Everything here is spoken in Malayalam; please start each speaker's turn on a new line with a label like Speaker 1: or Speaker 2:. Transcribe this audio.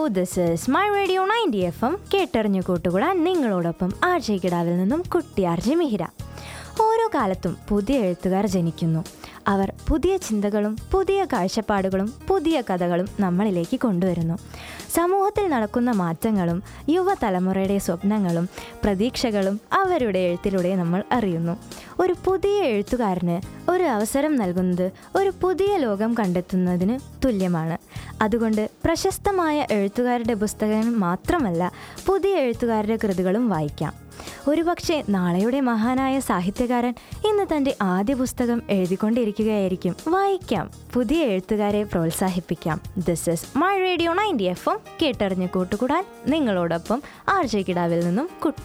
Speaker 1: this is my radio ninety F M കേട്ടറിഞ്ഞു കൂട്ടുകൂടാൻ നിങ്ങളോടൊപ്പം ആർജെ കിടാവിൽ നിന്നും കുട്ടി ആർജെ മിഹിര ഓരോ കാലത്തും പുതിയ എഴുത്തുകാർ ജനിക്കുന്നു അവർ പുതിയ ചിന്തകളും പുതിയ കാഴ്ചപ്പാടുകളും പുതിയ കഥകളും നമ്മളിലേക്ക് കൊണ്ടുവരുന്നു സമൂഹത്തിൽ നടക്കുന്ന മാറ്റങ്ങളും യുവതലമുറയുടെ സ്വപ്നങ്ങളും പ്രതീക്ഷകളും അവരുടെ എഴുത്തിലൂടെ നമ്മൾ അറിയുന്നു ഒരു പുതിയ എഴുത്തുകാരന് ഒരു അവസരം നൽകുന്നത് ഒരു പുതിയ ലോകം കണ്ടെത്തുന്നതിന് തുല്യമാണ് അതുകൊണ്ട് പ്രശസ്തമായ എഴുത്തുകാരുടെ പുസ്തകം മാത്രമല്ല പുതിയ എഴുത്തുകാരുടെ കൃതികളും വായിക്കാം ഒരുപക്ഷെ നാളെയുടെ മഹാനായ സാഹിത്യകാരൻ ഇന്ന് തൻ്റെ ആദ്യ പുസ്തകം എഴുതിക്കൊണ്ടിരിക്കുകയായിരിക്കും വായിക്കാം പുതിയ എഴുത്തുകാരെ പ്രോത്സാഹിപ്പിക്കാം this is my radio ninety F M കേട്ടറിഞ്ഞ് കൂട്ടുകൂടാൻ നിങ്ങളോടൊപ്പം ആർ ജെ കിടാവിൽ നിന്നും കുട്ടി